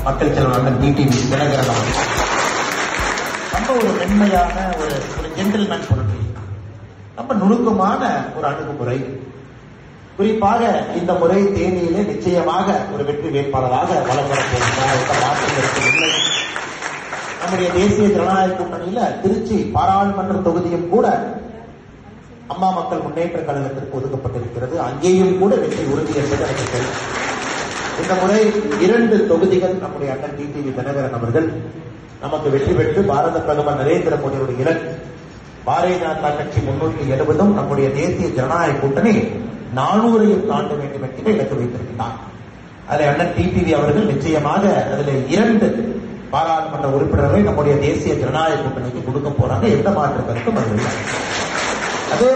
மக்கள் செல்வன் அண்ணன் டிடிவி தினகரன் அவர்கள் ரொம்ப ஒரு மென்மையான ஒரு ஒரு ஜென்டில்மேன் பொருட்கள் ரொம்ப நுணுக்கமான ஒரு அணுகுமுறை குறிப்பாக இந்த முறை தேனியிலே நிச்சயமாக ஒரு வெற்றி வேட்பாளராக வலம் வரப் போகிறார் எந்த மாற்றம் இருக்கவில்லை நம்முடைய தேசிய ஜனநாயக கூட்டணியில திருச்சி பாராளுமன்ற தொகுதியும் கூட அம்மா மக்கள் முன்னேற்ற கழகத்திற்கு ஒதுக்கப்பட்டிருக்கிறது அங்கேயும் கூட வெற்றி உறுதி என்பது எனக்கு தெரியும் இந்த முறை இரண்டு தொகுதிகள் நம்முடைய அண்ணன் டிடிவி தினகரன் அவர்கள் நமக்கு வெற்றி பெற்று பாரத பிரதமர் நரேந்திர மோடியுடைய இலக்கு பாரதிய ஜனதா கட்சி முன்னூற்றி எழுபதும் நம்முடைய தேசிய ஜனநாயக கூட்டணி நானூறையும் தாண்ட வேண்டும் என்கிற இலக்கு வைத்திருக்கிறார் அதில் அண்ணன் டிடிவி அவர்கள் நிச்சயமாக அதில் இரண்டு பாராளுமன்ற உறுப்பினர்களை நம்முடைய தேசிய ஜனநாயக கூட்டணிக்கு கொடுக்க போறாங்க எந்த மாற்று கருத்தும் அது இல்லை அதே